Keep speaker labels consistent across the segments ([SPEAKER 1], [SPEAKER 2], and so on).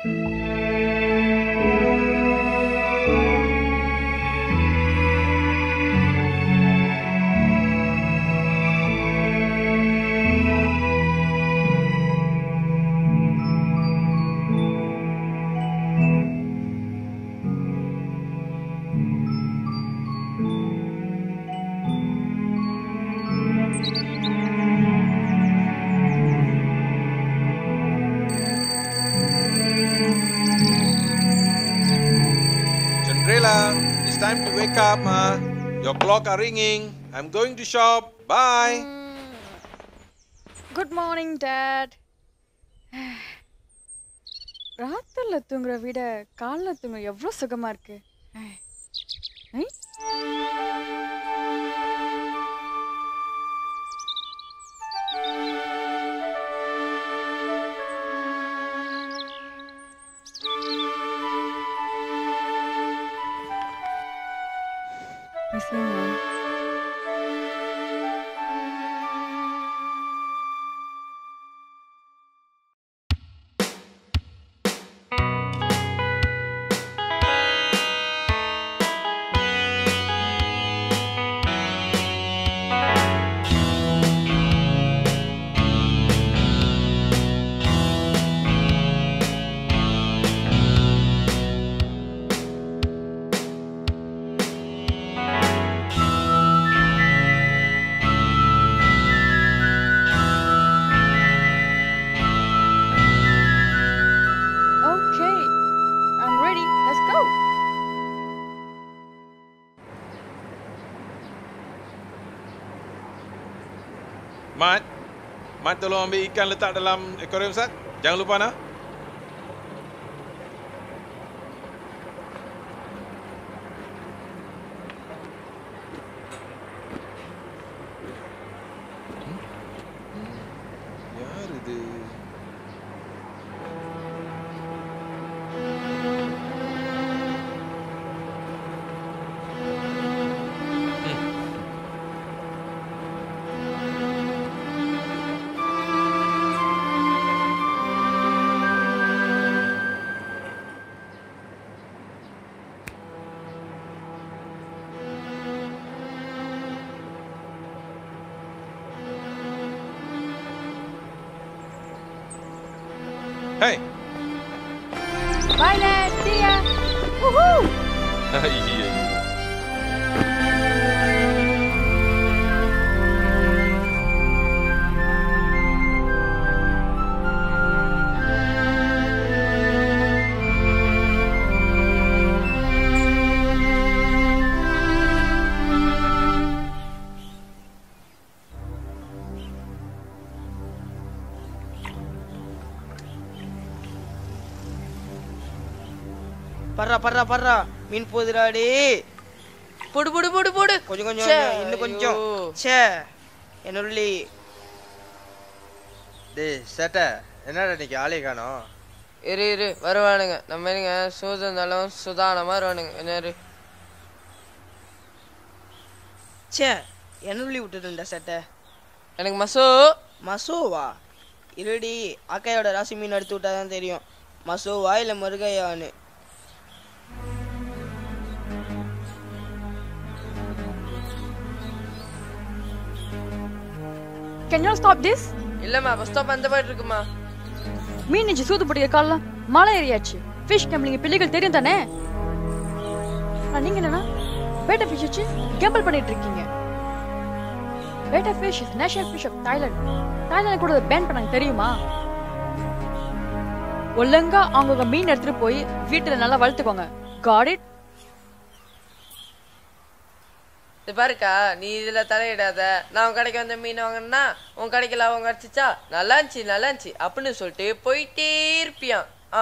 [SPEAKER 1] Chandrila, it's time to wake up, ma. Your clock are ringing. I'm going to shop. Bye.
[SPEAKER 2] Good morning dad ராத்திரில தூங்குற விட காலைல தூங்க எவ்வளோ சுகமா இருக்கு ஐ. Miss you, Mom. Okay, I'm ready. Let's go.
[SPEAKER 1] Mat, Mat tolong ambil ikan letak dalam aquarium Sat. Jangan lupa nak. யார் இது Hey.
[SPEAKER 2] Bye, Dad. See ya. Woohoo!
[SPEAKER 1] Iya.
[SPEAKER 3] பர்றா பர்றா பர்றா மீன் போதுடா டே
[SPEAKER 4] போடு போடு போடு போடு
[SPEAKER 3] கொஞ்சம் கொஞ்சம்
[SPEAKER 4] ச்சே,
[SPEAKER 3] இன்னும் கொஞ்சம்
[SPEAKER 4] ஐயோ.
[SPEAKER 3] ச்சே என்னுள்ளி
[SPEAKER 5] டேய் சேட்டை என்னடா இன்னைக்கு ஆளே காணோம்
[SPEAKER 4] இரு இரு வருவானுங்க நம்ம இருங்க சூதந்தாலும் சுதானமா வருவானுங்க என்ன இரு
[SPEAKER 3] ச்சே என்னுள்ளி விட்டுட்டுண்டா சட்டை
[SPEAKER 4] எனக்கு மசோ
[SPEAKER 3] மசோவா இருடி அக்கையோட ராசி மீன் எடுத்து விட்டாதான் தெரியும் மசோவா இல்லை மருகையான்னு
[SPEAKER 2] Can you stop this?
[SPEAKER 4] இல்லம்மா பஸ் ஸ்டாப் அந்த பாட்டு இருக்குமா
[SPEAKER 2] மீன் நெஞ்சு சூது பிடிக்கிற காலம் மழை ஏறியாச்சு ஃபிஷ் கேம்பிளிங்க பிள்ளைகள் தெரியும் தானே ஆனா நீங்க என்னன்னா பேட்டா ஃபிஷ் வச்சு கேம்பிள் பண்ணிட்டு இருக்கீங்க betta fish is national fish of Thailand Thailand கூட பேன் பண்ணாங்க தெரியுமா ஒழுங்கா அவங்க மீன் எடுத்துட்டு போய் வீட்டுல நல்லா வளர்த்துக்கோங்க காட் இட்
[SPEAKER 4] இது பாருக்கா நீ இதுல தலையிடாத நான் உன் கடைக்கு வந்த மீன் வாங்கினா உன் கடைக்கு லாபம் கிடைச்சிச்சா நல்லா இருந்துச்சு நல்லா இருந்துச்சு அப்படின்னு சொல்லிட்டு போயிட்டே இருப்பியான் ஆ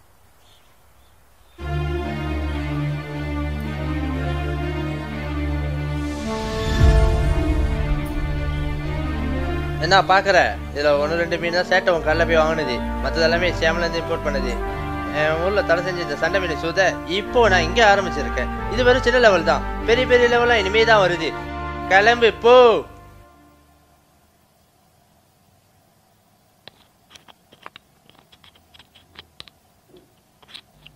[SPEAKER 5] என்ன பாக்குற இதுல ஒன்று ரெண்டு மீன் தான் சேட்டை உன் கல்ல போய் வாங்கினது மற்றது எல்லாமே சேமல இருந்து இம்போர்ட் பண்ணது என் ஊர்ல தடை செஞ்ச இந்த சண்டை மீன் சூத இப்போ நான் இங்க ஆரம்பிச்சிருக்கேன் இது வெறும் சின்ன லெவல் தான் பெரிய பெரிய லெவலாம் இனிமே தான் வருது கிளம்பு போ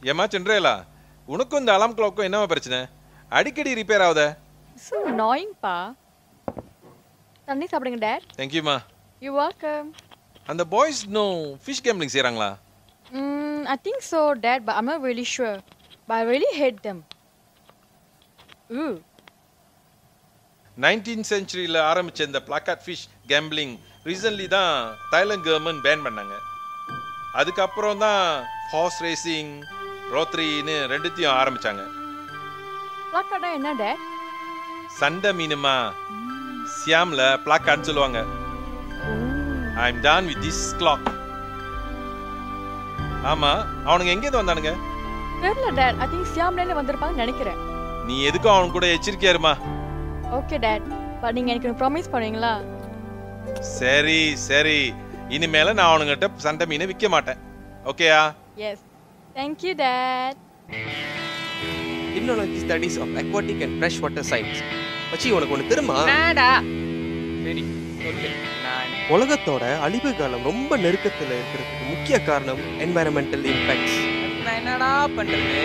[SPEAKER 1] ஏம்மா சென்ட்ரேலா உனக்கும் இந்த அலாம் கிளாக்கும் என்னவா பிரச்சனை அடிக்கடி ரிப்பேர் ஆகுதே
[SPEAKER 2] ஸோ நாயிங்ப்பா தண்ணி சாப்பிடுங்க டேட்
[SPEAKER 1] தேங்க்யூம்மா
[SPEAKER 2] யூ வெல்கம்
[SPEAKER 1] அந்த பாய்ஸ் இன்னும் ஃபிஷ் கேம்லிங் செய்கிறாங்களா
[SPEAKER 2] Mm, I think so, Dad, but I'm not really sure. But I really hate them. Ooh.
[SPEAKER 1] Nineteen சென்ச்சுரியில் ஆரம்பிச்ச இந்த பிளாக்காட் ஃபிஷ் கேம்பிளிங் ரீசன்ட்லி தான் தாய்லாந்து கவர்மெண்ட் பேன் பண்ணாங்க அதுக்கப்புறம் தான் ஹார்ஸ் ரேசிங் ரோத்ரின்னு ரெண்டுத்தையும் ஆரம்பிச்சாங்க
[SPEAKER 2] பிளாக்கார்டா என்ன டேட்
[SPEAKER 1] சண்டை மீனுமா சியாம்ல பிளாக்காட்னு சொல்லுவாங்க I am done with this clock ஆமா அவனுங்க எங்கேருந்து வந்தானுங்க
[SPEAKER 2] தெரியல டேட் ஐ திங்க் சியாம்லேருந்து வந்திருப்பாங்கன்னு நினைக்கிறேன்
[SPEAKER 1] நீ எதுக்கும் அவன் கூட எச்சரிக்கையா இருமா
[SPEAKER 2] ஓகே டேட் பட் நீங்கள் எனக்கு ப்ராமிஸ் பண்ணுவீங்களா
[SPEAKER 1] சரி சரி இனிமேல நான் அவனுங்கிட்ட சண்டை மீனை விற்க மாட்டேன் ஓகேயா
[SPEAKER 2] yes thank you dad
[SPEAKER 6] limnology studies of aquatic and fresh water science மச்சி உனக்கு ஒன்று தெரியுமா
[SPEAKER 7] சரி சொல்லு நான்
[SPEAKER 6] உலகத்தோட அழிவு காலம் ரொம்ப நெருக்கத்தில் இருக்கிறதுக்கு முக்கிய காரணம் என்வாயரமெண்டல் இம்பேக்ட்ஸ்
[SPEAKER 7] நான் என்னடா பண்றது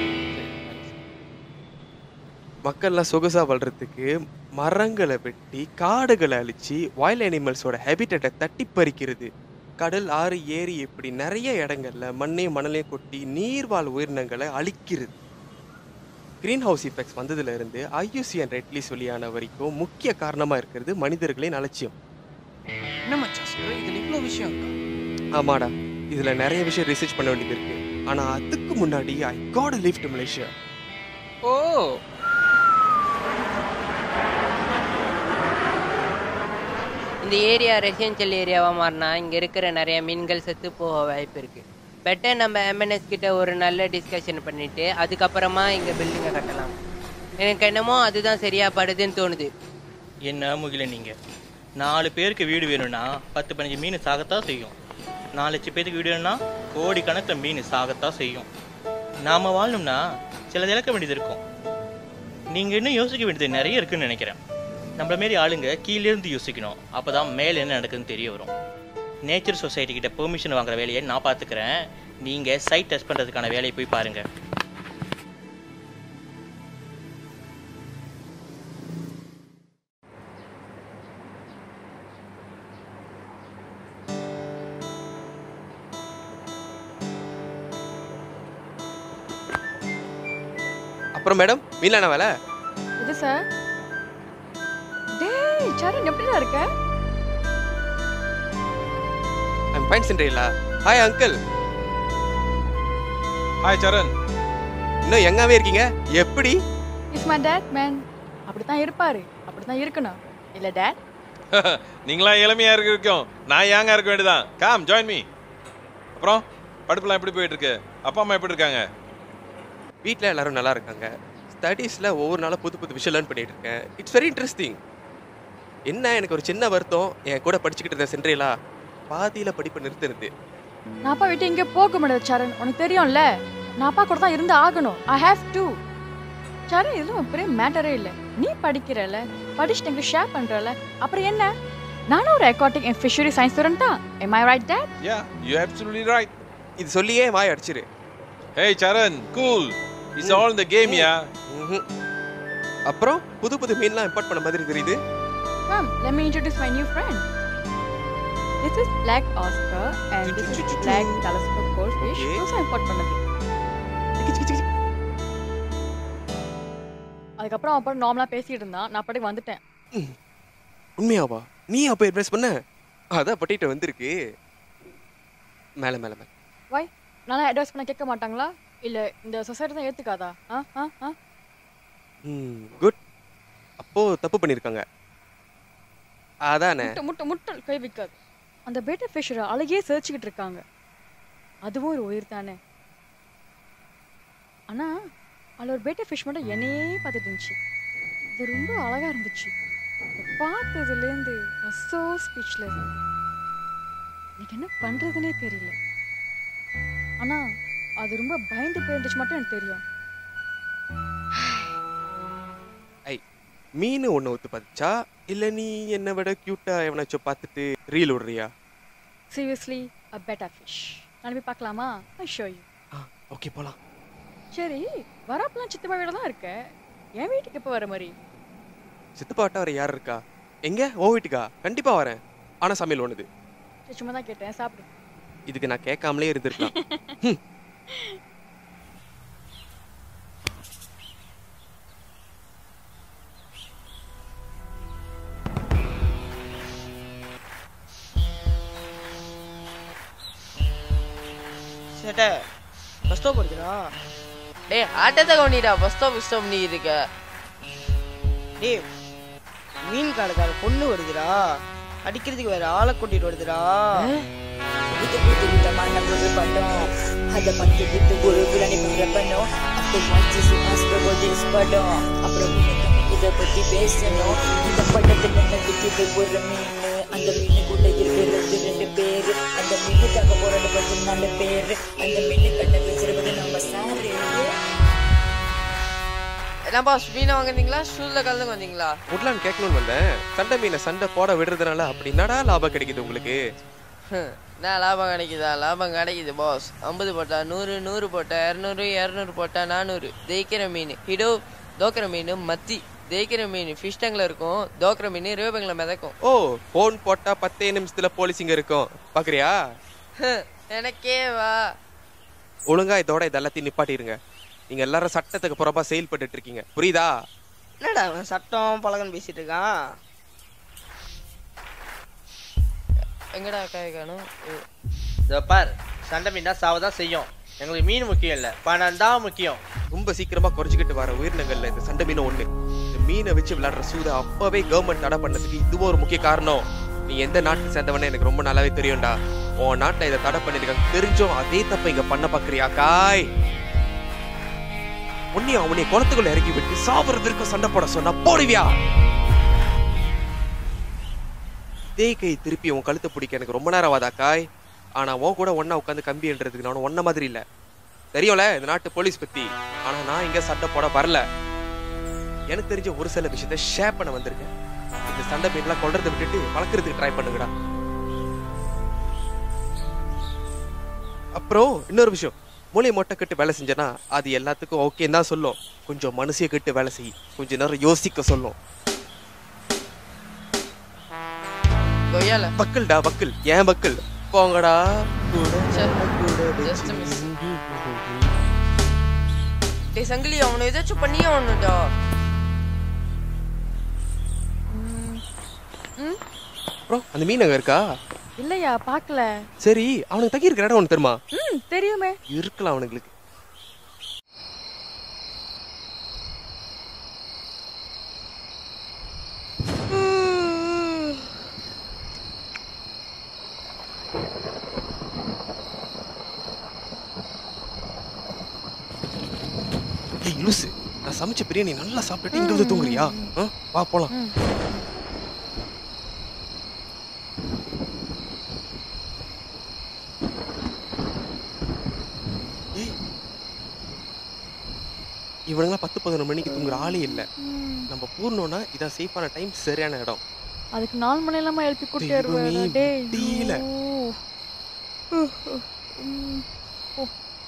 [SPEAKER 6] மக்கள்லாம் சொகுசா வாழ்றதுக்கு மரங்களை வெட்டி காடுகளை அழிச்சு வைல்ட் அனிமல்ஸோட ஹேபிட்டட்டை தட்டி பறிக்கிறது கடல் ஆறு ஏரி இப்படி நிறைய இடங்கள்ல மண்ணையும் மணலையும் கொட்டி நீர்வாழ் உயிரினங்களை அழிக்கிறது கிரீன் ஹவுஸ் இஃபெக்ட்ஸ் வந்ததுல இருந்து ஐயூசிஎன் ரெட்லி சொல்லியான வரைக்கும் முக்கிய காரணமா இருக்கிறது மனிதர்களின் அலட்சியம்
[SPEAKER 7] என்ன மச்சான் சொல்ற இதுல இவ்வளவு விஷயம் இருக்கா
[SPEAKER 6] ஆமாடா இதுல நிறைய விஷயம் ரிசர்ச் பண்ண வேண்டியது இருக்கு ஆனா அதுக்கு முன்னாடி I got leave to Malaysia
[SPEAKER 7] oh
[SPEAKER 8] இந்த ஏரியா ரெசிடென்ஷியல் ஏரியாவாக மாறினா இங்கே இருக்கிற நிறைய மீன்கள் செத்து போக வாய்ப்பு இருக்குது பெட்டர் நம்ம எம்என்எஸ் கிட்ட ஒரு நல்ல டிஸ்கஷன் பண்ணிட்டு அதுக்கப்புறமா இங்கே பில்டிங்கை கட்டலாம் எனக்கு என்னமோ அதுதான் சரியா படுதுன்னு தோணுது
[SPEAKER 9] என்ன முகில நீங்க நாலு பேருக்கு வீடு வேணும்னா பத்து பதினஞ்சு மீன் சாகத்தான் செய்யும் நாலு லட்சம் பேருக்கு வீடு வேணும்னா கோடி கணக்கில் மீன் சாகத்தான் செய்யும் நாம வாழணும்னா சிலது இழக்க வேண்டியது இருக்கும் நீங்க இன்னும் யோசிக்க வேண்டியது நிறைய இருக்குன்னு நினைக்கிறேன் நம்மள மாரி ஆளுங்க கீழே இருந்து யோசிக்கணும் அப்பதான் மேல என்ன நடக்குதுன்னு தெரிய வரும் நேச்சர் சொசைட்டி கிட்ட பெர்மிஷன் வாங்குற வேலையை நான் பார்த்துக்கிறேன் நீங்க சைட் டெஸ்ட் பண்றதுக்கான வேலையை போய் பாருங்க
[SPEAKER 6] அப்புறம் மேடம் மீன்ல என்ன வேலை
[SPEAKER 2] இது சார் டேய் சரண் எப்படிடா இருக்க
[SPEAKER 6] ஐம் ஃபைன் சென்ட்ரேலா ஹாய் அங்கிள்
[SPEAKER 1] ஹாய் சரண்
[SPEAKER 6] இன்னும் எங்காவே இருக்கீங்க எப்படி
[SPEAKER 2] இஸ் மை டேட் மேன் அப்படித்தான் இருப்பாரு அப்படித்தான் இருக்கணும் இல்ல டேட்
[SPEAKER 1] நீங்களாம் இளமையா இருக்க வரைக்கும் நான் ஏங்க இருக்க வேண்டியதான் காம் ஜாயின் மீ அப்புறம் படிப்புலாம் எப்படி போயிட்டு இருக்கு அப்பா அம்மா எப்படி இருக்காங்க
[SPEAKER 6] வீட்டில் எல்லாரும் நல்லா இருக்காங்க ஸ்டடீஸில் ஒவ்வொரு நாளும் புது புது விஷயம் லேர்ன் பண்ணிட்டு இருக்கேன் இட்ஸ் வெரி இன்ட்ரெஸ்டிங் என்ன எனக்கு ஒரு சின்ன வருத்தம் என் கூட படிச்சுக்கிட்டு இருந்த சென்ட்ரேலா பாதியில் படிப்பை நிறுத்துறது
[SPEAKER 2] நான் அப்பா விட்டு இங்கே போக முடியாது சரண் உனக்கு தெரியும்ல நான் அப்பா கூட தான் இருந்து ஆகணும் ஐ ஹேவ் டு சரண் இதுல ஒரு பெரிய மேட்டரே இல்லை நீ படிக்கிறல படிச்சுட்டு எங்களுக்கு ஷேர் பண்றல அப்புறம் என்ன நானும் ஒரு aquatic and fishery science student தான் am I right dad
[SPEAKER 1] yeah you absolutely right
[SPEAKER 6] இது சொல்லியே வாய் அடிச்சிரு
[SPEAKER 1] hey Charan cool it's all இந்த கேம் யா
[SPEAKER 6] ம்ஹும். அப்புறம் புது புது மீன்லாம் இம்போர்ட் பண்ண மாதிரி தெரியுது
[SPEAKER 2] Come, let me introduce my new friend. This is Black Oscar and this is Black Telescope Goldfish.
[SPEAKER 6] Okay.
[SPEAKER 2] புதுசா import பண்ணது அதுக்கப்புறம் அப்புறம் நார்மலா பேசிட்டு இருந்தான் நான் பாட்டுக்கு வந்துட்டேன்
[SPEAKER 6] உண்மையாவா நீ அப்போ அட்வைஸ் பண்ண அதான் பட்டிட்டு வந்திருக்கு மேலே மேலே மேலே
[SPEAKER 2] வை நல்லா அட்வைஸ் பண்ண கேட்க மாட்டாங்களா இல்ல இந்த சொசைட்டி தான் ஏத்துக்காதா ஆ ஆ ஆ
[SPEAKER 6] ம் குட் அப்போ தப்பு பண்ணியிருக்காங்க அதானே
[SPEAKER 2] முட்டை முட்டை முட்டை கை வைக்காது அந்த பேட்டர் ஃபிஷரை அழகே சிரிச்சுக்கிட்டு இருக்காங்க அதுவும் ஒரு உயிர் தானே ஆனா அதில் ஒரு பேட்டர் ஃபிஷ் மட்டும் என்னையே பார்த்துட்டு இருந்துச்சு அது ரொம்ப அழகா இருந்துச்சு அதை பார்த்ததுலேருந்து ஸோ ஸ்பீச்லெஸ் எனக்கு என்ன பண்றதுனே தெரியல ஆனா அது ரொம்ப பயந்து போயிருந்துச்சு மட்டும் எனக்கு தெரியும்
[SPEAKER 6] மீன் ஒன்று ஒத்து பார்த்துச்சா இல்லை நீ என்னை விட க்யூட்டாக எவனாச்சும் பார்த்துட்டு ரீல் விடுறியா
[SPEAKER 2] சீரியஸ்லி அ பெட்டர் ஃபிஷ் நாளைக்கு போய் பார்க்கலாமா I show you
[SPEAKER 6] ah okay போகலாம்
[SPEAKER 2] சரி வரப்பெல்லாம் சித்தப்பா வீட தான் இருக்க என் வீட்டுக்கு எப்போ வர மாதிரி
[SPEAKER 6] சித்தப்பாட்ட வர யார் இருக்கா எங்க உன் வீட்டுக்கா கண்டிப்பா வரேன் ஆனா சமையல் ஒண்ணுது
[SPEAKER 2] சரி, சும்மா தான் கேட்டேன் சாப்பிடு
[SPEAKER 6] இதுக்கு நான் கேட்காமலே இருந்திருக்கலாம் ஹம்.
[SPEAKER 3] சேட்டை பஸ் ஸ்டாப் வருதுடா
[SPEAKER 4] டேய் ஆட்டத்தை கவனிடா பஸ் ஸ்டாப் பஸ் ஸ்டாப் நீ இருக்க
[SPEAKER 3] டேய் மீன் கடைக்கார பொண்ணு வருதுடா அடிக்கிறதுக்கு வேற ஆளை கூட்டிட்டு வருதுடா
[SPEAKER 10] புது புது விதமான ஒரு படம் அதை பத்து புத்து ஒரு விழனை பண்றப்பனும் அப்போ வாட்சி சுமாஸ்டர் படம் அப்புறம் உனக்கு இதை பத்தி பேசணும் இந்த படத்துல நடிக்குது ஒரு மீன் அந்த மீன் கூட இருக்கிறது ரெண்டு பேரு அந்த மீனுக்காக போறது பத்தி நாலு பேரு அந்த மீன் கட்ட வச்சிருவது நம்ம சாரு
[SPEAKER 4] என்ன பாஸ் மீனை வாங்குனீங்களா ஷூல கலந்து வந்தீங்களா
[SPEAKER 6] உட்லான்னு கேட்கணும்னு வந்தேன் சண்டை மீனை சண்டை போட விடுறதுனால அப்படி என்னடா லாபம் கிடைக்குது உங்களுக்கு
[SPEAKER 4] என்ன லாபம் கிடைக்குதா லாபம் கிடைக்குது பாஸ் ஐம்பது போட்டா நூறு நூறு போட்டா இரநூறு இரநூறு போட்டா நானூறு தேய்க்கிற மீன் ஹிடோ தோக்கிற மீன் மத்தி தேய்க்கிற மீன் ஃபிஷ் டேங்க்ல இருக்கும் தோக்கிற மீன் ரிவபங்கில் மிதக்கும்
[SPEAKER 6] ஓ போன் போட்டா பத்தே நிமிஷத்துல போலீஸிங்க இருக்கும் பாக்குறியா
[SPEAKER 4] எனக்கே வா
[SPEAKER 6] ஒழுங்கா இதோட இதெல்லாத்தையும் நிப்பாட்டிருங்க நீங்க எல்லாரும் சட்டத்துக்கு புறம்பா செயல்பட்டுட்டு இருக்கீங்க புரியுதா
[SPEAKER 3] என்னடா அவன் சட்டம் பழகன்னு பேசிட்டு இருக்கான்
[SPEAKER 4] எங்கடா காய் காணும்
[SPEAKER 5] இதோ பார் சண்டை மீனா சாவதான் செய்யும் எங்களுக்கு மீன் முக்கியம் இல்ல பணம் தான் முக்கியம்
[SPEAKER 6] ரொம்ப சீக்கிரமா குறைஞ்சிக்கிட்டு வர உயிரினங்கள்ல இந்த சண்டை மீன் ஒண்ணு இந்த மீனை வச்சு விளையாடுற சூதை அப்பவே கவர்மெண்ட் தடை பண்ணதுக்கு இதுவும் ஒரு முக்கிய காரணம் நீ எந்த நாட்டு சேர்ந்தவனே எனக்கு ரொம்ப நல்லாவே தெரியும்டா உன் நாட்டுல இதை தடை பண்ணிருக்காங்க தெரிஞ்சும் அதே தப்ப இங்க பண்ண பாக்குறியா காய் உன்னையும் அவனை குளத்துக்குள்ள இறக்கி விட்டு சாவறதற்கு சண்டை போட சொன்னா போடுவியா இதே கை திருப்பி உன் கழுத்தை பிடிக்க எனக்கு ரொம்ப நேரம் ஆகாதா காய் ஆனா உன் கூட ஒண்ணா உட்காந்து கம்பி எழுறதுக்கு நானும் ஒன்ன மாதிரி இல்ல தெரியும்ல இந்த நாட்டு போலீஸ் பத்தி ஆனா நான் இங்க சண்டை போட வரல எனக்கு தெரிஞ்ச ஒரு சில விஷயத்த ஷேர் பண்ண வந்திருக்கேன் இந்த சண்டை மீன்லாம் கொல்றதை விட்டுட்டு வளர்க்கறதுக்கு ட்ரை பண்ணுங்கடா அப்புறம் இன்னொரு விஷயம் மூளை மொட்டை கட்டு வேலை செஞ்சனா அது எல்லாத்துக்கும் ஓகே தான் சொல்லும் கொஞ்சம் மனசைய கட்டு வேலை செய் கொஞ்ச நேரம் யோசிக்க சொல்லும்
[SPEAKER 4] கொய்யால
[SPEAKER 6] பக்கல்டா பக்கல் ஏன் பக்கல் போங்கடா கூட கூட
[SPEAKER 4] Just a miss. டேய் சங்கிலி அவனை ஏதாச்சும் பண்ணியே ஒண்ணுடா
[SPEAKER 2] ம்
[SPEAKER 6] அப்புறம் அந்த மீன் அங்க இருக்கா
[SPEAKER 2] இல்லையா பார்க்கல
[SPEAKER 6] சரி அவனுக்கு தங்கி இருக்கிற இடம் உனக்கு தெரியுமா
[SPEAKER 2] ம் தெரியுமே
[SPEAKER 6] இருக்கலாம் அவனுங்களுக்கு ஏய் லூசு நான் சமைச்ச பிரியாணி நல்லா சாப்பிட்டுட்டு இங்க வந்து தூங்குறியா ஆ? வா போலாம்
[SPEAKER 2] ம்
[SPEAKER 6] ஏய் இவனுங்களாம் பத்து பதினொரு மணிக்கு தூங்குற ஆளே இல்ல
[SPEAKER 2] ம்.
[SPEAKER 6] நம்ம பூர்ணோனா இதான் சேஃபான டைம் சரியான இடம்
[SPEAKER 2] அதுக்கு நாலு மணி இல்லாம எழுப்பி கூட்டி
[SPEAKER 6] தெய்வமே,
[SPEAKER 2] வருவாரா டேய்
[SPEAKER 6] முடியல.
[SPEAKER 2] ஐயோ. ம். ஓ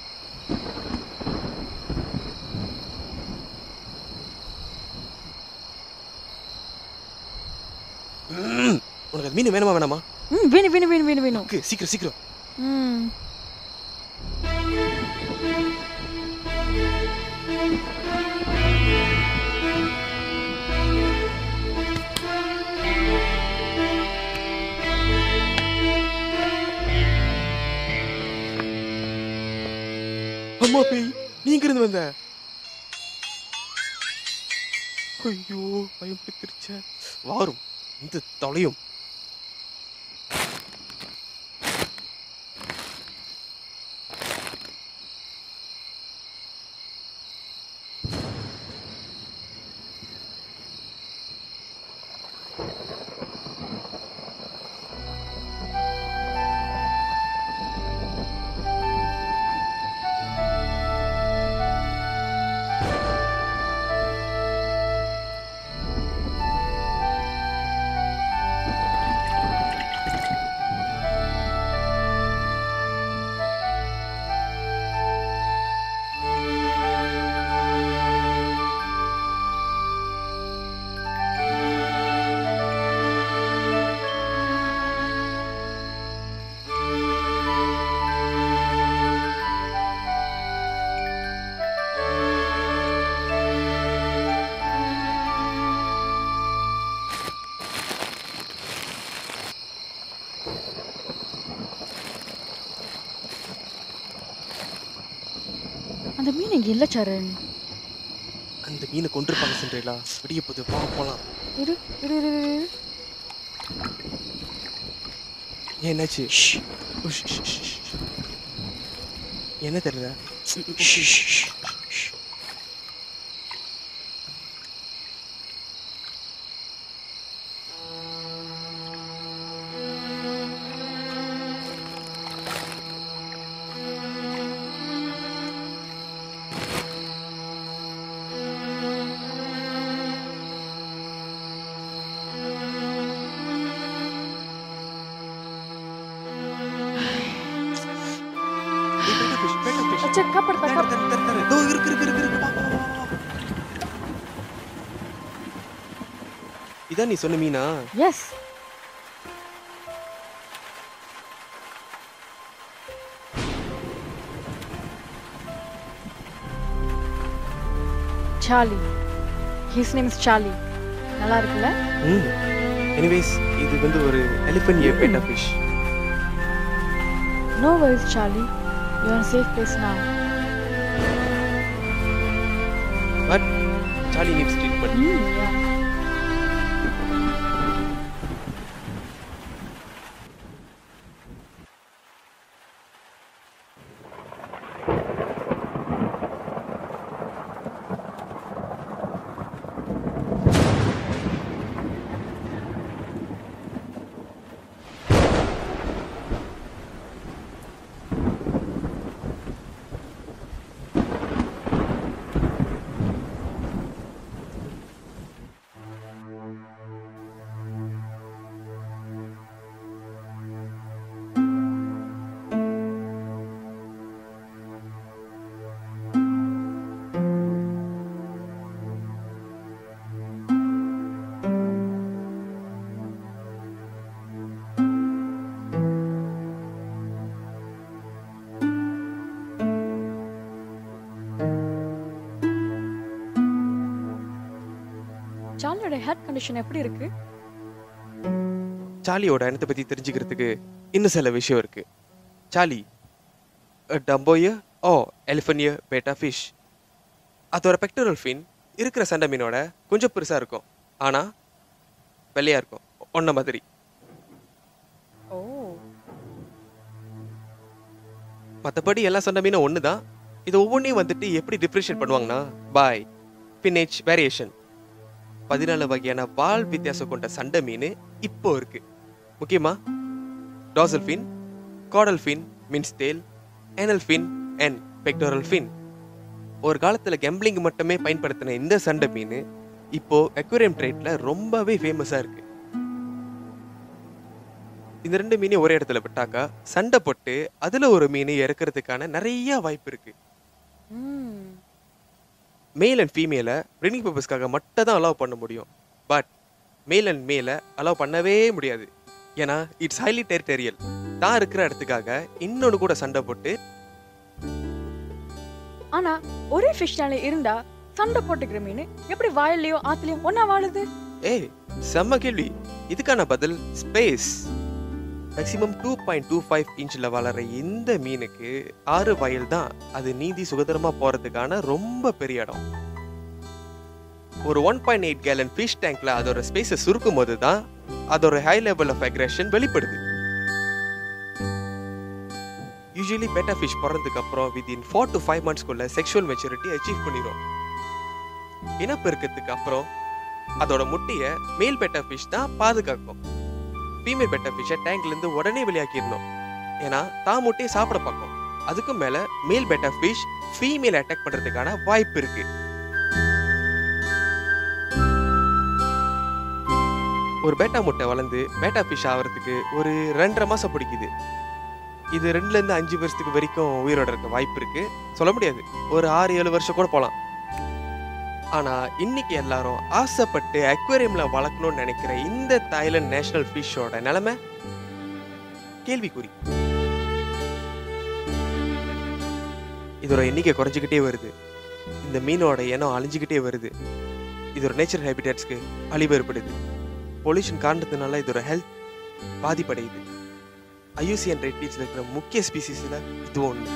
[SPEAKER 6] ம். உனக்கு அது மீன் வேணுமா வேணாமா
[SPEAKER 2] ம் வேணும் வேணும் வேணும் வேணும் வேணும்
[SPEAKER 6] ஓகே சீக்கிரம் சீக்கிரம்
[SPEAKER 2] ம்
[SPEAKER 6] அம்மா பேய் நீங்க இருந்து வந்த ஐயோ பயம் பிடிச்சிருச்ச வாரும் இந்த தொலையும்
[SPEAKER 2] அந்த மீன் இங்க இல்ல சரண்
[SPEAKER 6] அந்த மீனை கொண்டிருப்பாங்க சென்றீங்களா விடிய போது வா போலாம்
[SPEAKER 2] இரு இரு இரு இரு, இரு
[SPEAKER 6] ஏன் என்னாச்சு உஷ், ஷ், ஷ், ஷ். என்ன தெரியல
[SPEAKER 2] அச்சா காப்பாடு காப்பாடு
[SPEAKER 6] இதோ இருக்கு இருக்கு இருக்கு இருக்கு வா, வா, வா, வா. இதான் நீ சொன்ன மீனா
[SPEAKER 2] yes Charlie his name is Charlie நல்லா இருக்குல்ல
[SPEAKER 6] ம் எனிவேஸ் இது வந்து ஒரு elephant a betta fish
[SPEAKER 2] no worries Charlie you are safe place now
[SPEAKER 6] but Charlie needs treatment
[SPEAKER 2] சார்லியோட ஹெல்த் கண்டிஷன் எப்படி இருக்கு
[SPEAKER 6] சார்லியோட இனத்தை பத்தி தெரிஞ்சுக்கிறதுக்கு இன்னும் சில விஷயம் இருக்கு சார்லி டம்போய ஓ எலிஃபனிய பேட்டா ஃபிஷ் அதோட பெக்டோரல் ஃபின் இருக்கிற சண்டை மீனோட கொஞ்சம் பெருசா இருக்கும் ஆனா வெள்ளையா இருக்கும் ஒன்ன மாதிரி
[SPEAKER 2] ஓ
[SPEAKER 6] மற்றபடி எல்லா சண்டை மீனும் ஒன்று தான் இது ஒவ்வொன்றையும் வந்துட்டு எப்படி டிஃப்ரென்ஷியேட் பண்ணுவாங்கன்னா பாய் பின்னேஜ் வேரியேஷன் பதினாலு வகையான வால் வித்தியாசம் கொண்ட சண்டை மீன் இப்போ இருக்கு முக்கியமா dorsal fin caudal fin means tail anal fin and pectoral fin ஒரு காலத்துல கெம்பிளிங் மட்டுமே பயன்படுத்தின இந்த சண்டை மீன் இப்போ அக்வேரியம் ட்ரேட்ல ரொம்பவே ஃபேமஸா இருக்கு இந்த ரெண்டு மீனையும் ஒரே இடத்துல விட்டாக்கா சண்டை போட்டு அதுல ஒரு மீன் இறக்கிறதுக்கான நிறைய வாய்ப்பு இருக்கு மேல் அண்ட் ஃபீமேலை ப்ரீடிங் பர்பஸ்க்காக மட்டும் தான் அலோவ் பண்ண முடியும் பட் மேல் அண்ட் மேலை அலோவ் பண்ணவே முடியாது ஏன்னா இட்ஸ் ஹைலி டெரிட்டரியல் தான் இருக்கிற இடத்துக்காக இன்னொன்று கூட சண்டை போட்டு
[SPEAKER 2] ஆனா ஒரே ஃபிஷ் டேங்க்ல இருந்தா சண்டை போட்டுக்கிற மீன் எப்படி வாயிலையோ ஆத்துலயோ ஒண்ணா வாழுது
[SPEAKER 6] ஏய் செம்ம கேள்வி இதுக்கான பதில் space maximum two point two five இன்ச்சில் வளர இந்த மீனுக்கு ஆறு வயல் தான் அது நீந்தி சுதந்திரமா போறதுக்கான ரொம்ப பெரிய இடம் ஒரு one point eight gallon fish டேங்க்ல அதோட ஸ்பேஸை சுருக்கும் போது தான் அதோட ஹை லெவல் ஆஃப் அக்ரேஷன் வெளிப்படுது யூஸ்வலி பெட்டா ஃபிஷ் பிறந்ததுக்கு அப்புறம் வித்தின் ஃபோர் டு ஃபைவ் மந்த்ஸ்க்குள்ள செக்ஷுவல் மெச்சூரிட்டி அச்சீவ் பண்ணிடும் இனப்பெருக்கத்துக்கு அப்புறம் அதோட முட்டைய மேல் பெட்டா ஃபிஷ் தான் பாதுகாக்கும் ஃபீமேல் பெட்டா ஃபிஷ்ஷை டேங்க்ல இருந்து உடனே வெளியாக்கிடணும் ஏன்னா தான் முட்டையை சாப்பிட பார்க்கும் அதுக்கும் மேல மேல் பெட்டா ஃபிஷ் ஃபீமேல் அட்டாக் பண்றதுக்கான வாய்ப்பு இருக்கு ஒரு பேட்டா முட்டை வளர்ந்து பேட்டா ஃபிஷ் ஆகிறதுக்கு ஒரு ரெண்டரை மாசம் பிடிக்குது இது ரெண்டுல இருந்து அஞ்சு வருஷத்துக்கு வரைக்கும் உயிரோட இருக்க வாய்ப்பு இருக்கு சொல்ல முடியாது ஒரு ஆறு ஏழு வருஷம் கூட போகலாம் ஆனா இன்னைக்கு எல்லாரும் ஆசைப்பட்டு அக்வேரியம்ல வளர்க்கணும்னு நினைக்கிற இந்த தாய்லாந்து நேஷனல் ஃபிஷ்ஷோட நிலைமை கேள்விக்குறி இதோட எண்ணிக்கை குறைஞ்சிக்கிட்டே வருது இந்த மீனோட இனம் அழிஞ்சுக்கிட்டே வருது இதோட நேச்சர் ஹேபிட்டட்ஸ்க்கு அழிவு ஏற்படுது பொல்யூஷன் காரணத்தினால இதோட ஹெல்த் பாதிப்படையுது ஐயூசியன் ரெட்டில்ஸில் இருக்கிற முக்கிய ஸ்பீசிஸில் இது ஒன்று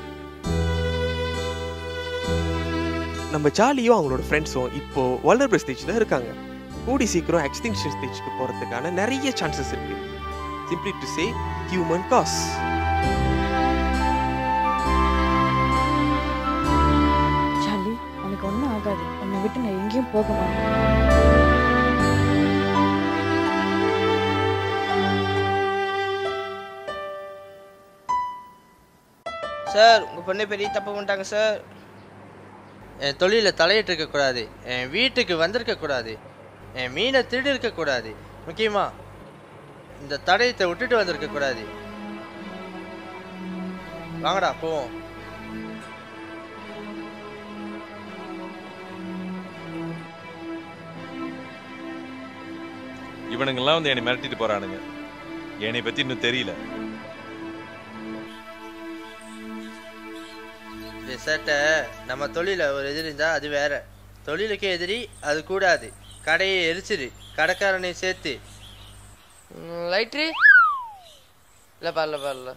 [SPEAKER 6] நம்ம ஜாலியும் அவங்களோட ஃப்ரெண்ட்ஸும் இப்போ வல்னரபிள் ஸ்டேஜில் இருக்காங்க கூடி சீக்கிரம் எக்ஸ்டிங்ஷன் ஸ்டேஜ்க்கு போகிறதுக்கான நிறைய சான்சஸ் இருக்கு simply to say human cause
[SPEAKER 2] Charlie உனக்கு ஒன்றும் ஆகாது உன்னை விட்டு நான் எங்கேயும் போக மாட்டேன்
[SPEAKER 3] சார் உங்க பொண்ணு பெரிய தப்பு பண்ணிட்டாங்க சார்
[SPEAKER 5] என் தொழிலில் தலையிட்டு இருக்கக்கூடாது என் வீட்டுக்கு வந்திருக்க கூடாது என் மீனை திருடி இருக்கக்கூடாது முக்கியமா இந்த தடயத்தை விட்டுட்டு வந்திருக்க கூடாது வாங்கடா போவோம்
[SPEAKER 1] இவனுங்கெல்லாம் வந்து என்னை மிரட்டிட்டு போறானுங்க என்னை பத்தி இன்னும் தெரியல
[SPEAKER 5] சேட்டை நம்ம தொழில ஒரு எதிரி இருந்தா அது வேற தொழிலுக்கு எதிரி அது கூடாது கடையை எரிச்சிரு கடைக்காரனை சேர்த்து
[SPEAKER 4] லைட்ரு இல்லை பரல பரல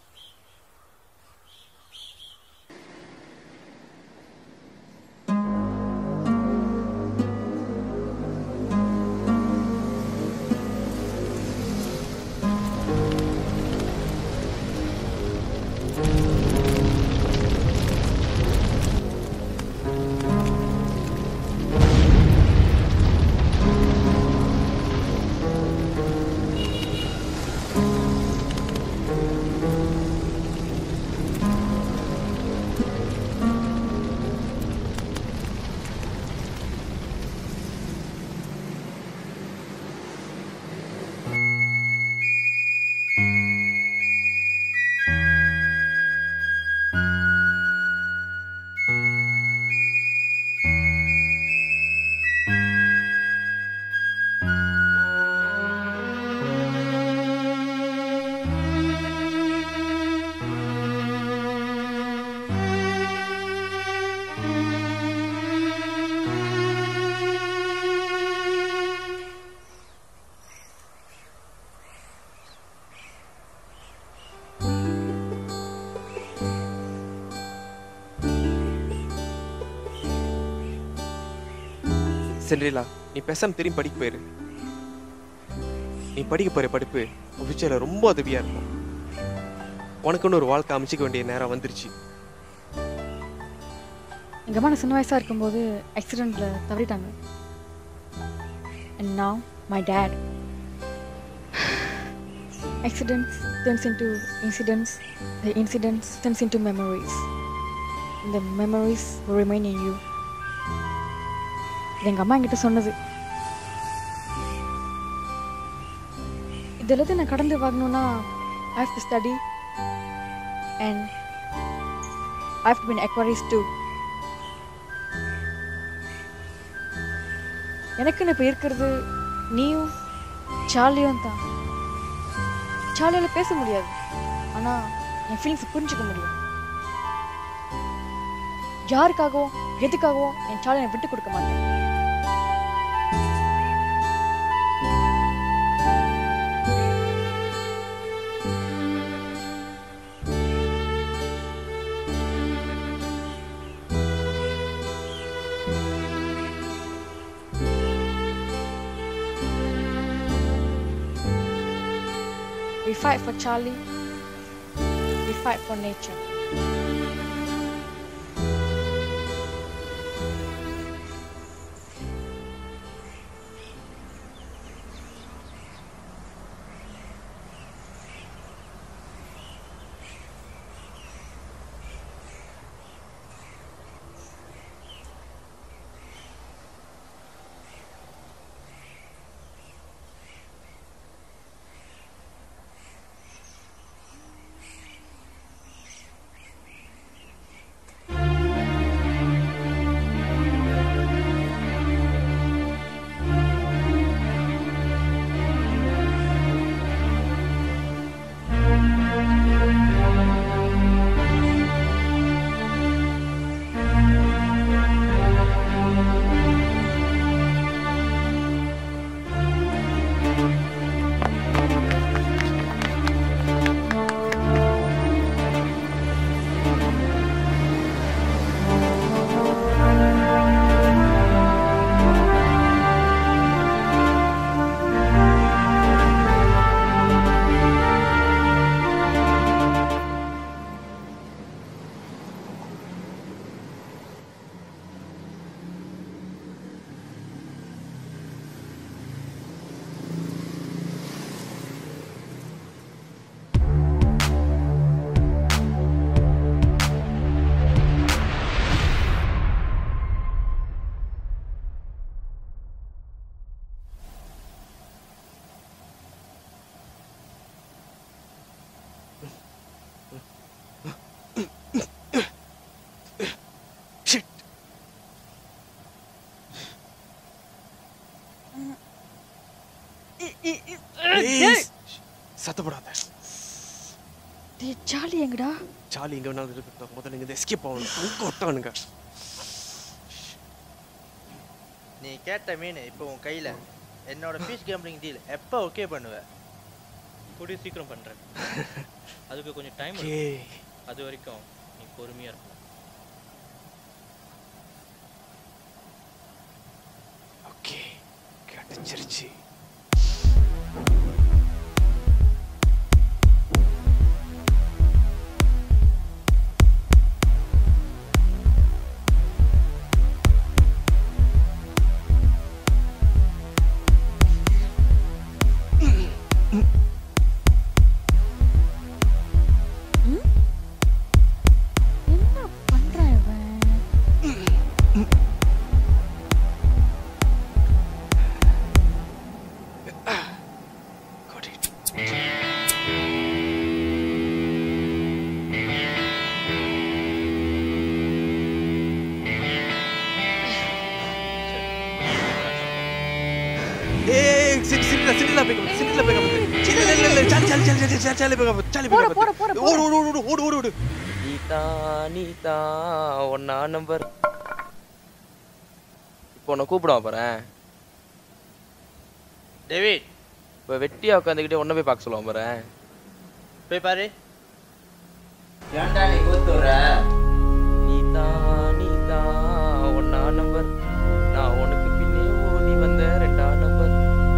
[SPEAKER 6] சென்ட்ரிலா நீ பேசாம திரும்பி படிக்க போயிரு நீ படிக்க போற படிப்பு ஃபியூச்சரில் ரொம்ப உதவியா இருக்கும் உனக்குன்னு ஒரு வாழ்க்கை அமைச்சிக்க வேண்டிய நேரம் வந்துருச்சு
[SPEAKER 2] எங்கள் அம்மா நான் சின்ன வயசாக இருக்கும்போது ஆக்சிடெண்ட்டில் தவறிட்டாங்க and now my dad accidents turns into incidents the incidents turns into memories the memories will remain in you இது எங்கள் அம்மா என்கிட்ட சொன்னது இது எல்லாத்தையும் நான் கடந்து வாங்கணும்னா I have to study and I have to be an aquarist too எனக்குன்னு இப்போ இருக்கிறது நீயும் சார்லியும் தான் சார்லியால் பேச முடியாது ஆனால் என் ஃபீலிங்ஸ் புரிஞ்சுக்க முடியும் யாருக்காகவும் எதுக்காகவும் என் சார்லியை விட்டு கொடுக்க மாட்டேன் We fight for Charlie. We fight for nature.
[SPEAKER 6] சத்தப்படாத
[SPEAKER 2] டேய் ஜாலி எங்கடா
[SPEAKER 6] சாலி எங்க வேணாலும் இருக்கட்டும் முதல்ல இங்க எஸ்கேப் ஆகணும் அங்க ஒட்டானுங்க
[SPEAKER 5] நீ கேட்ட மீன் இப்போ உன் கையில என்னோட ஃபிஷ் கேம்பிளிங் டீல் எப்போ ஓகே பண்ணுவ
[SPEAKER 9] கூடிய சீக்கிரம் பண்றேன் அதுக்கு கொஞ்சம் டைம்
[SPEAKER 6] Okay.
[SPEAKER 9] அது வரைக்கும் நீ பொறுமையா இருக்கணும்
[SPEAKER 6] ஓகே கிடைச்சிருச்சு
[SPEAKER 2] என்ன பண்றான் இவன்
[SPEAKER 6] Got it. ஏய் சிட்டி சிட்டில சிட்டில பிக் அப் சிட்டில பிக் அப் சிட்டில இல்ல இல்ல சாலி சாலி சாலி சாலி சாலி பிக் அப் சாலி
[SPEAKER 2] போட
[SPEAKER 6] பிக்
[SPEAKER 2] போட
[SPEAKER 6] அப்
[SPEAKER 2] போட
[SPEAKER 6] ஓடு ஓடு ஓடு ஓடு ஓடு ஓடு
[SPEAKER 11] நீதா நீதா ஒன்னா நம்பர் இப்போ உன்னை கூப்பிடுவான் பாறேன்
[SPEAKER 5] டேவிட்
[SPEAKER 11] இப்போ வெட்டியா உட்காந்துக்கிட்டே ஒன்றை போய் பார்க்க சொல்லுவான் பாறேன்
[SPEAKER 5] போய் பாரு
[SPEAKER 11] ஏன்டா நீ கூத்துற நீதா நீதா ஒன்னா நம்பர் நான் உனக்கு பின்னே ஓடி வந்த ரெண்டா நம்பர்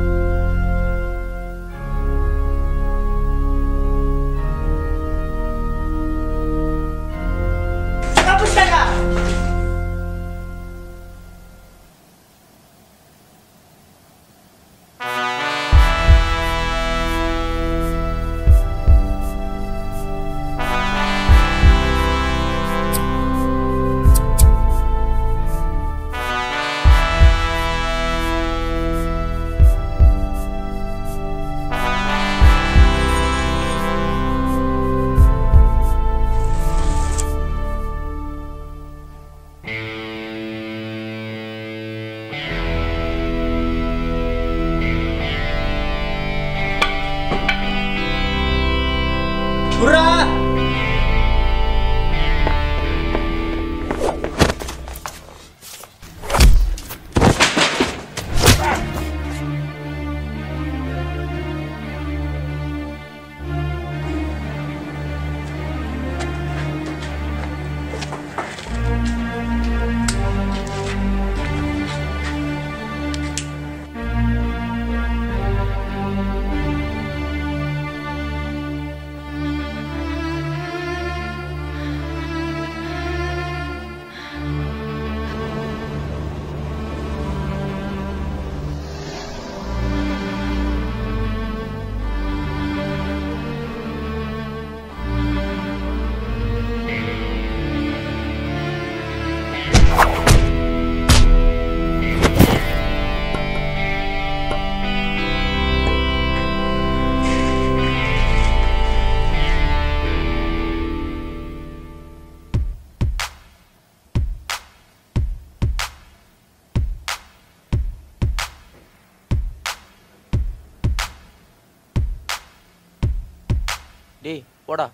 [SPEAKER 11] டேய் போடா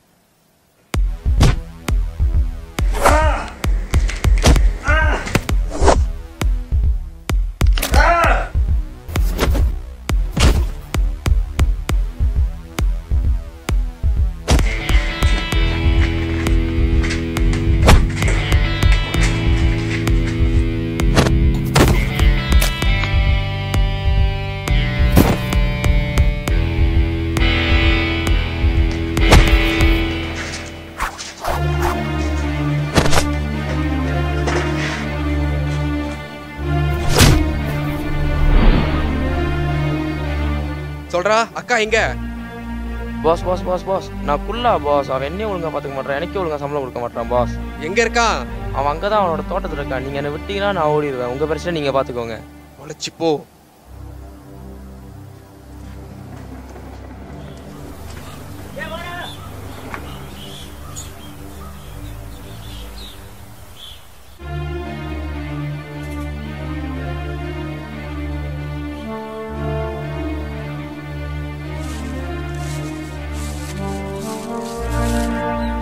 [SPEAKER 6] சொல்றா அக்கா எங்க
[SPEAKER 11] பாஸ் பாஸ் பாஸ் பாஸ் நான் குல்லா பாஸ் அவன் என்னையும் ஒழுங்கா பார்த்துக்க மாட்டான் எனக்கே ஒழுங்கா சம்பளம் கொடுக்க மாட்டான் பாஸ்
[SPEAKER 6] எங்க இருக்கான்
[SPEAKER 11] அவன் அங்கே தான் அவனோட தோட்டத்தில் இருக்கான் நீங்கள் என்னை விட்டீங்கன்னா நான் ஓடிடுவேன் உங்கள் பிரச்சனை நீங்கள் பார்த்துக்கோங்க
[SPEAKER 6] உழைச்சி போ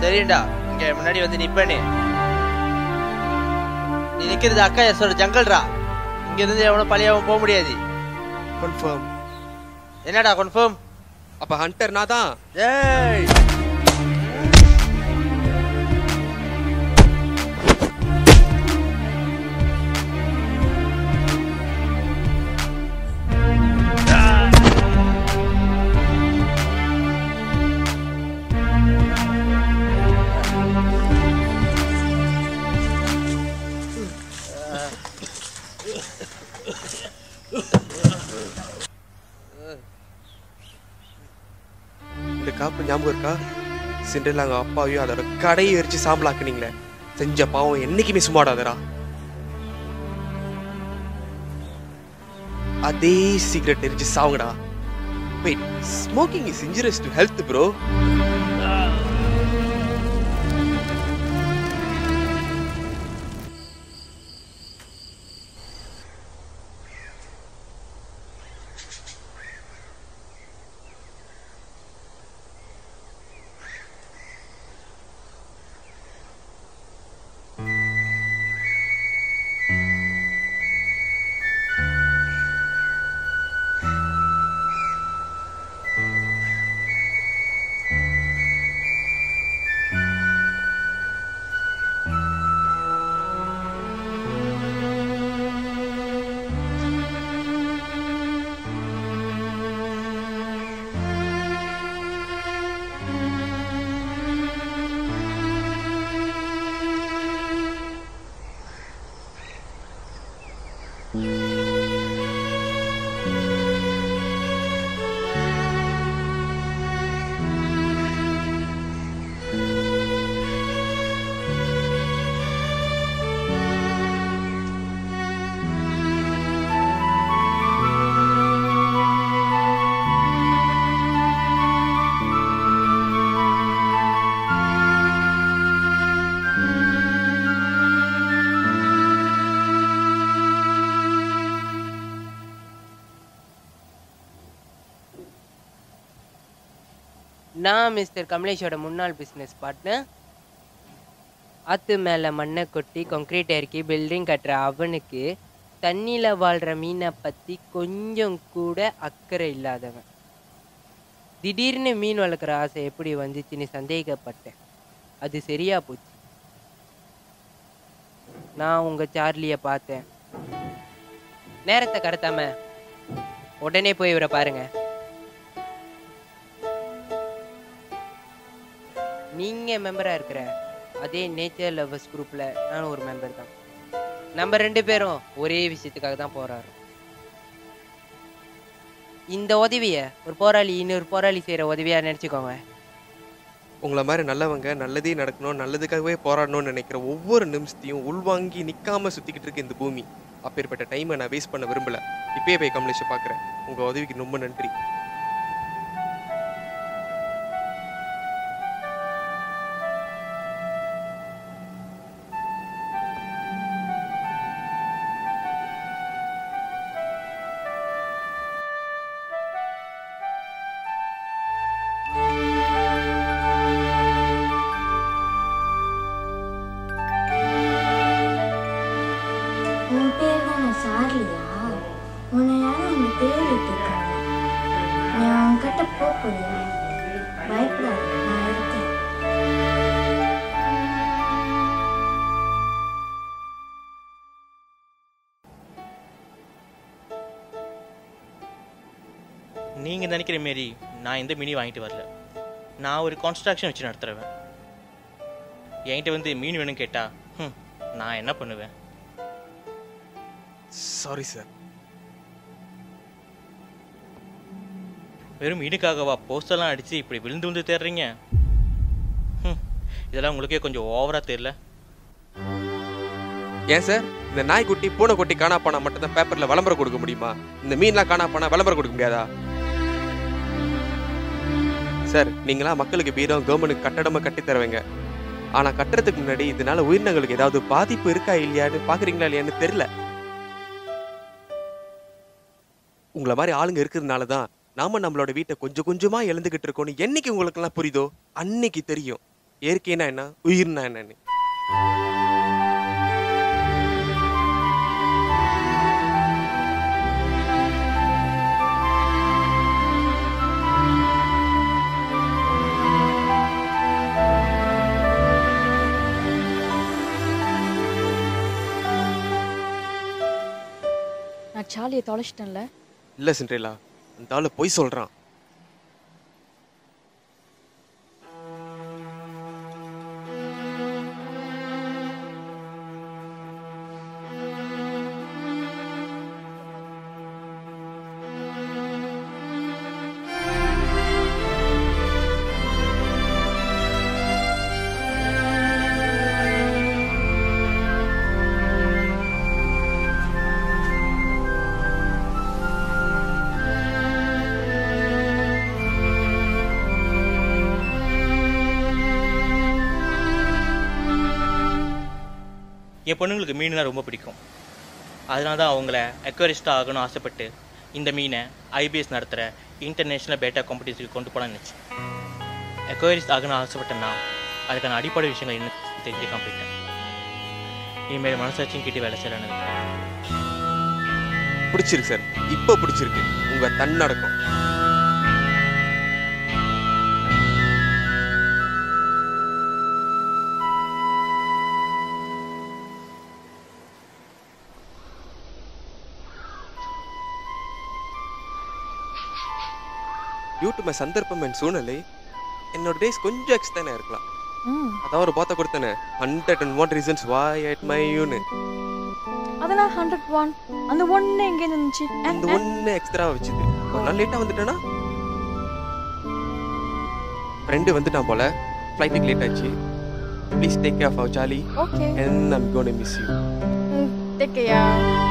[SPEAKER 5] தெரியும்டா இங்க முன்னாடி வந்து நிப்பேன்னு நீ நிக்கிறது அக்கா எஸ்வர ஜங்கல்ரா இங்க இருந்து எவனும் பழியாவும் போக முடியாது
[SPEAKER 6] கன்ஃபார்ம்
[SPEAKER 5] என்னடா கன்ஃபார்ம்
[SPEAKER 6] அப்ப ஹண்டர் நான் தான்
[SPEAKER 5] ஏய்
[SPEAKER 6] இந்த காப்பு ஞாபகம் இருக்கா சிண்டலாங்க அப்பாவையும் அதோட கடையை எரிச்சு சாம்பலாக்குனீங்களே செஞ்ச பாவம் என்னைக்குமே சும்மாடாதரா அதே சிகரெட் எரிச்சு சாவுங்கடா wait smoking is injurious to health bro
[SPEAKER 8] நான் மிஸ்டர் கமலேஷோட முன்னாள் பிஸ்னஸ் பார்ட்னர் ஆத்து மேலே மண்ணை கொட்டி கான்க்ரீட் இறக்கி பில்டிங் கட்டுற அவனுக்கு தண்ணியில் வாழ்கிற மீனை பற்றி கொஞ்சம் கூட அக்கறை இல்லாதவன் திடீர்னு மீன் வளர்க்குற ஆசை எப்படி வந்துச்சுன்னு சந்தேகப்பட்டேன் அது சரியா போச்சு நான் உங்கள் சார்லியை பார்த்தேன் நேரத்தை கடத்தாம உடனே போய் இவரை பாருங்க நீங்க மெம்பரா இருக்கிற அதே நேச்சர் லவர்ஸ் குரூப்ல நானும் ஒரு மெம்பர் தான் நம்ம ரெண்டு பேரும் ஒரே விஷயத்துக்காக தான் போராடுறோம் இந்த உதவிய ஒரு போராளி இன்னொரு போராளி செய்யற உதவியா நினைச்சுக்கோங்க
[SPEAKER 6] உங்களை மாதிரி நல்லவங்க நல்லதே நடக்கணும் நல்லதுக்காகவே போராடணும்னு நினைக்கிற ஒவ்வொரு நிமிஷத்தையும் உள்வாங்கி நிக்காம சுத்திக்கிட்டு இருக்கு இந்த பூமி அப்பேற்பட்ட டைமை நான் வேஸ்ட் பண்ண விரும்பல இப்பயே போய் கமலேஷை பார்க்குறேன் உங்க உதவிக்கு ரொம்ப நன்றி
[SPEAKER 12] உன் பேர் தானே சார்லியா உன்னை யாரும் உன்னை தேடிட்டு இருக்காங்க நீ அவன் கிட்ட போக போறியா பயப்படாத நான் இருக்கேன்
[SPEAKER 9] நீங்கள் நினைக்கிற மாரி நான் எந்த மினி வாங்கிட்டு வரல நான் ஒரு கான்ஸ்ட்ரக்ஷன் வச்சு நடத்துகிறவன் என்கிட்ட வந்து மீன் வேணும் கேட்டா ஹம், நான் என்ன பண்ணுவேன்
[SPEAKER 6] சாரி சார்
[SPEAKER 9] வெறும் மீனுக்காகவா போஸ்டர்லாம் அடித்து இப்படி விழுந்து விழுந்து தேடுறீங்க ஹம், இதெல்லாம் உங்களுக்கே கொஞ்சம் ஓவராக தெரியல
[SPEAKER 6] ஏன் சார் இந்த நாய்க்குட்டி பூனைக்குட்டி காணா போனா மட்டும்தான் பேப்பர்ல விளம்பரம் கொடுக்க முடியுமா இந்த மீன்லாம் காணா போனா விளம்பரம் கொடுக்க முடியாதா சார் நீங்களா மக்களுக்கு வீரம் கவர்மெண்ட் கட்டடமா கட்டி தருவீங்க ஆனா கட்டுறதுக்கு முன்னாடி இதனால உயிரினங்களுக்கு ஏதாவது பாதிப்பு இருக்கா இல்லையான்னு பாக்குறீங்களா இல்லையான்னு தெரியல உங்களை மாதிரி ஆளுங்க இருக்கிறதுனால தான் நாம நம்மளோட வீட்டை கொஞ்சம் கொஞ்சமா இழந்துகிட்டு இருக்கோம்னு என்னைக்கு உங்களுக்கு எல்லாம் புரியுதோ அன்னைக்கு தெரியும் இயற்கைனா என்ன உயிர்னா என்னன்னு
[SPEAKER 2] நான் சாலியை தொலைச்சிட்டேன்ல
[SPEAKER 6] இல்லை சிண்ட்ரேலா அந்த ஆளு பொய் சொல்கிறான்
[SPEAKER 9] என் பொண்ணுங்களுக்கு மீனுனா ரொம்ப பிடிக்கும் அதனால தான் அவங்கள அக்வரிஸ்டாக ஆகணும்னு ஆசைப்பட்டு இந்த மீனை ஐபிஎஸ் நடத்துகிற இன்டர்நேஷ்னல் பேட்டா காம்படிஷனுக்கு கொண்டு போகலான்னு நினச்சேன் அக்வரிஸ்ட் ஆகணும்னு ஆசைப்பட்டேன்னா அதுக்கான அடிப்படை விஷயங்கள் என்ன தெரிஞ்சுக்காம போயிட்டேன் இனிமேல் மனசாட்சியும் கிட்ட வேலை செய்யலான்னு
[SPEAKER 6] பிடிச்சிருக்கு சார் இப்போ பிடிச்சிருக்கு உங்கள் தன்னடக்கம் டியூ டு மை சந்தர்ப்பம் அண்ட் சூழ்நிலை என்னோட டேஸ் கொஞ்சம் எக்ஸ்டர்னாக இருக்கலாம்
[SPEAKER 2] ம்
[SPEAKER 6] அதான் ஒரு பார்த்த கொடுத்தேனே hundred and one reasons why at my யூன்னு
[SPEAKER 2] அதெல்லாம் ஹண்ட்ரட் ஒன் அந்த ஒன்னு எங்க இருந்துச்சு அஹ்,
[SPEAKER 6] இந்த
[SPEAKER 2] அஹ்.
[SPEAKER 6] ஒன்று எக்ஸ்ட்ரா வச்சுது ஒரு நாள் லேட்டாக வந்துட்டேனா ஃப்ரெண்டு வந்துட்டான் போல ஃப்ளைட்டுக்கு லேட் ஆச்சு please take care of Jolly
[SPEAKER 2] Okay.
[SPEAKER 6] And I'm gonna miss you
[SPEAKER 2] ம், take care.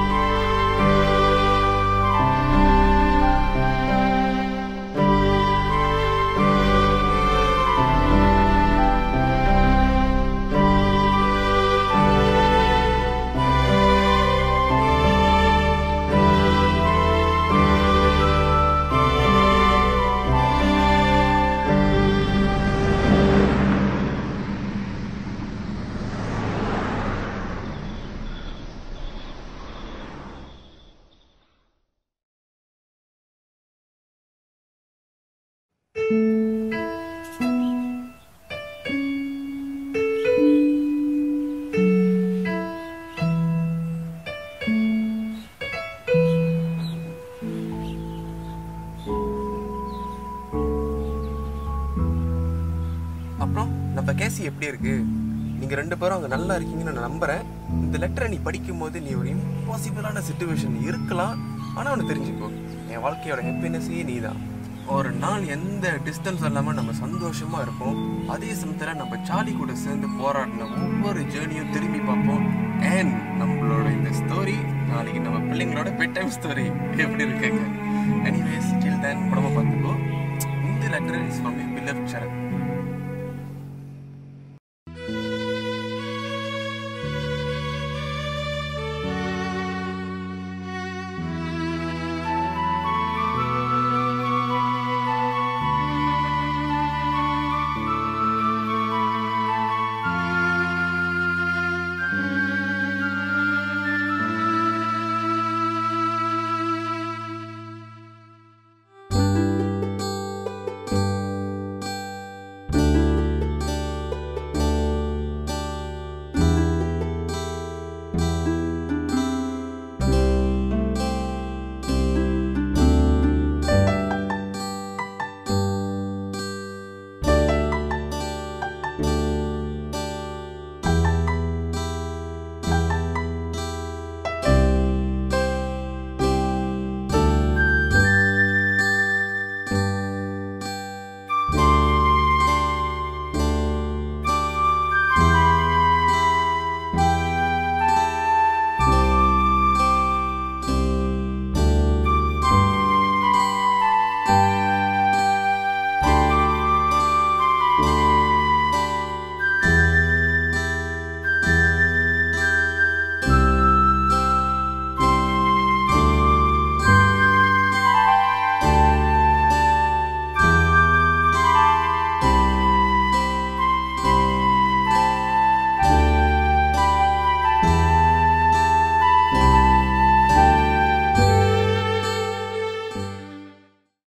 [SPEAKER 6] அப்புறம் நம்ம கேசி எப்படி இருக்கு நீங்க ரெண்டு பேரும் அங்க நல்லா இருக்கீங்கன்னு நான் நம்புறேன் இந்த லெட்டரை நீ படிக்கும் போது நீ ஒரு இம்பாசிபிளான சுச்சுவேஷன் இருக்கலாம் ஆனா ஒன்று தெரிஞ்சுக்கோ என் வாழ்க்கையோட ஹாப்பினஸே நீ தான் ஒரு நாள் எந்த டிஸ்டன்ஸ் இல்லாம நம்ம சந்தோஷமா இருப்போம் அதே சமயத்துல நம்ம சாலி கூட சேர்ந்து போராடின ஒவ்வொரு ஜேர்னியும் திரும்பி பார்ப்போம் அண்ட் நம்மளோட இந்த ஸ்டோரி நாளைக்கு நம்ம பிள்ளைங்களோட பெட் டைம் ஸ்டோரி எப்படி இருக்குங்க எனிவேஸ் டில் தென் உடம்ப பார்த்துக்கோ இந்த letter is from you pillar Charan